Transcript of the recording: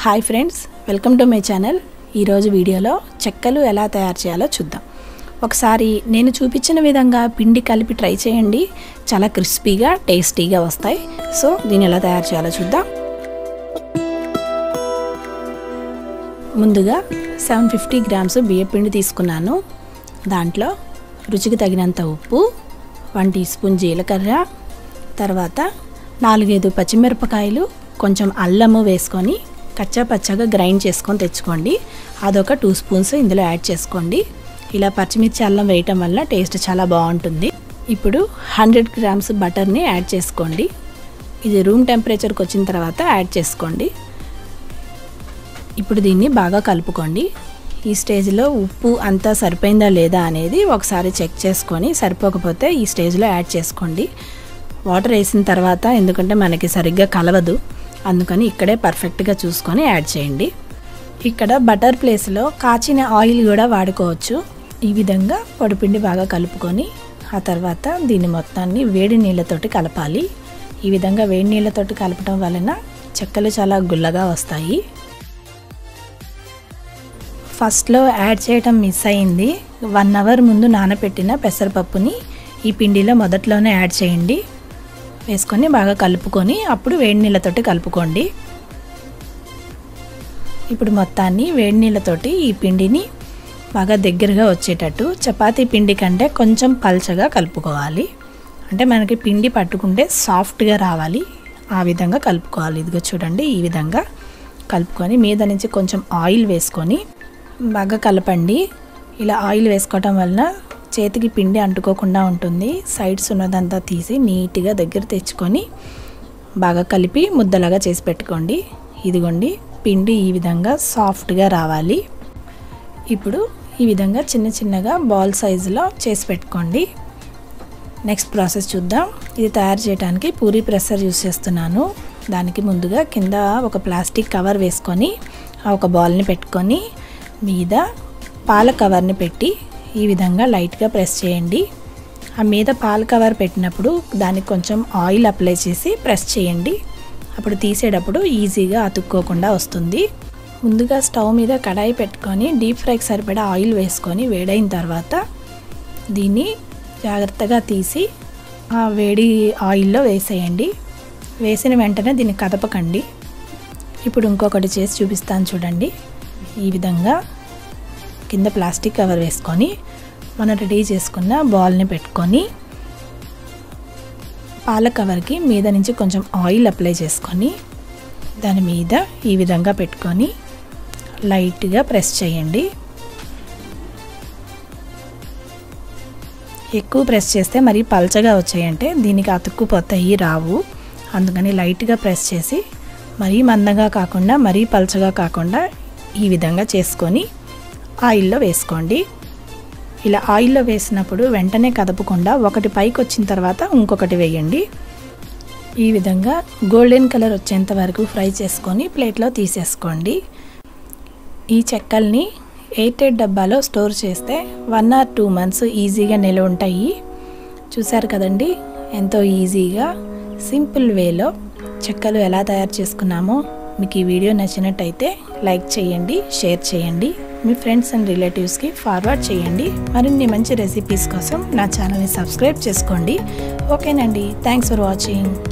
hi friends welcome to my channel ఈరోజు వీడియోలో చెక్కలు ఎలా తయారు చేయాలో చూద్దాం ఒకసారి నేను చూపించిన విధంగా పిండి కలిపి ట్రై చేయండి చాలా క్రిస్పీగా టేస్టీగా వస్తాయి సో దీన్ని ఎలా తయారు చేయాలో చూద్దాం ముందుగా సెవెన్ ఫిఫ్టీ గ్రామ్స్ బియ్యపిండి తీసుకున్నాను దాంట్లో రుచికి తగినంత ఉప్పు వన్ టీ స్పూన్ జీలకర్ర తర్వాత నాలుగైదు పచ్చిమిరపకాయలు కొంచెం అల్లము వేసుకొని కచ్చా పచ్చగా గ్రైండ్ చేసుకొని తెచ్చుకోండి అదొక టూ స్పూన్స్ ఇందులో యాడ్ చేసుకోండి ఇలా పచ్చిమిర్చి అల్లం వేయటం వల్ల టేస్ట్ చాలా బాగుంటుంది ఇప్పుడు హండ్రెడ్ గ్రామ్స్ బటర్ని యాడ్ చేసుకోండి ఇది రూమ్ టెంపరేచర్కి వచ్చిన తర్వాత యాడ్ చేసుకోండి ఇప్పుడు దీన్ని బాగా కలుపుకోండి ఈ స్టేజ్లో ఉప్పు అంతా సరిపోయిందా లేదా అనేది ఒకసారి చెక్ చేసుకొని సరిపోకపోతే ఈ స్టేజ్లో యాడ్ చేసుకోండి వాటర్ వేసిన తర్వాత ఎందుకంటే మనకి సరిగ్గా కలవదు అందుకని ఇక్కడే పర్ఫెక్ట్గా చూసుకొని యాడ్ చేయండి ఇక్కడ బటర్ ప్లేస్లో కాచిన ఆయిల్ కూడా వాడుకోవచ్చు ఈ విధంగా పొడిపిండి బాగా కలుపుకొని ఆ తర్వాత దీన్ని మొత్తాన్ని వేడి నీళ్ళతోటి కలపాలి ఈ విధంగా వేడి నీళ్ళతోటి కలపడం వలన చెక్కలు చాలా గుల్లగా వస్తాయి ఫస్ట్లో యాడ్ చేయటం మిస్ అయింది వన్ అవర్ ముందు నానబెట్టిన పెసరపప్పుని ఈ పిండిలో మొదట్లోనే యాడ్ చేయండి వేసుకొని బాగా కలుపుకొని అప్పుడు వేడి నీళ్ళతోటి కలుపుకోండి ఇప్పుడు మొత్తాన్ని వేడి నీళ్ళతోటి ఈ పిండిని బాగా దగ్గరగా వచ్చేటట్టు చపాతీ పిండి కంటే కొంచెం పల్చగా కలుపుకోవాలి అంటే మనకి పిండి పట్టుకుంటే సాఫ్ట్గా రావాలి ఆ విధంగా కలుపుకోవాలి ఇదిగో చూడండి ఈ విధంగా కలుపుకొని మీద నుంచి కొంచెం ఆయిల్ వేసుకొని బాగా కలపండి ఇలా ఆయిల్ వేసుకోవటం వలన చేతికి పిండి అంటుకోకుండా ఉంటుంది సైడ్స్ ఉన్నదంతా తీసి నీట్గా దగ్గర తెచ్చుకొని బాగా కలిపి ముద్దలాగా చేసి పెట్టుకోండి ఇదిగోండి పిండి ఈ విధంగా సాఫ్ట్గా రావాలి ఇప్పుడు ఈ విధంగా చిన్న చిన్నగా బాల్ సైజులో చేసి పెట్టుకోండి నెక్స్ట్ ప్రాసెస్ చూద్దాం ఇది తయారు చేయడానికి పూరి ప్రెషర్ యూస్ చేస్తున్నాను దానికి ముందుగా కింద ఒక ప్లాస్టిక్ కవర్ వేసుకొని ఒక బాల్ని పెట్టుకొని మీద పాల కవర్ని పెట్టి ఈ విధంగా లైట్గా ప్రెస్ చేయండి ఆ మీద పాల కవర్ పెట్టినప్పుడు దానికి కొంచెం ఆయిల్ అప్లై చేసి ప్రెస్ చేయండి అప్పుడు తీసేటప్పుడు ఈజీగా అతుక్కోకుండా వస్తుంది ముందుగా స్టవ్ మీద కడాయి పెట్టుకొని డీప్ ఫ్రైకి సరిపడా ఆయిల్ వేసుకొని వేడైన తర్వాత దీన్ని జాగ్రత్తగా తీసి ఆ వేడి ఆయిల్లో వేసేయండి వేసిన వెంటనే దీన్ని కదపకండి ఇప్పుడు ఇంకొకటి చేసి చూపిస్తాను చూడండి ఈ విధంగా కింద ప్లాస్టిక్ కవర్ వేసుకొని మనం రెడీ చేసుకున్న బాల్ని పెట్టుకొని పాల కవర్కి మీద నుంచి కొంచెం ఆయిల్ అప్లై చేసుకొని దాని మీద ఈ విధంగా పెట్టుకొని లైట్గా ప్రెస్ చేయండి ఎక్కువ ప్రెస్ చేస్తే మరీ పల్చగా వచ్చాయంటే దీనికి అతుక్కుపోతాయి రావు అందుకని లైట్గా ప్రెస్ చేసి మరీ మందంగా కాకుండా మరీ పల్చగా కాకుండా ఈ విధంగా చేసుకొని ఆయిల్లో వేసుకోండి ఇలా ఆయిల్లో వేసినప్పుడు వెంటనే కదపకుండా ఒకటి పైకి వచ్చిన తర్వాత ఇంకొకటి వేయండి ఈ విధంగా గోల్డెన్ కలర్ వచ్చేంత వరకు ఫ్రై చేసుకొని ప్లేట్లో తీసేసుకోండి ఈ చెక్కల్ని ఎయిటెడ్ డబ్బాలో స్టోర్ చేస్తే వన్ ఆర్ టూ మంత్స్ ఈజీగా నిల్వ ఉంటాయి చూసారు కదండి ఎంతో ఈజీగా సింపుల్ వేలో చెక్కలు ఎలా తయారు చేసుకున్నామో మీకు ఈ వీడియో నచ్చినట్టయితే లైక్ చేయండి షేర్ చేయండి మీ ఫ్రెండ్స్ అండ్ రిలేటివ్స్కి ఫార్వర్డ్ చేయండి మరిన్ని మంచి రెసిపీస్ కోసం నా ఛానల్ని సబ్స్క్రైబ్ చేసుకోండి ఓకేనండి థ్యాంక్స్ ఫర్ వాచింగ్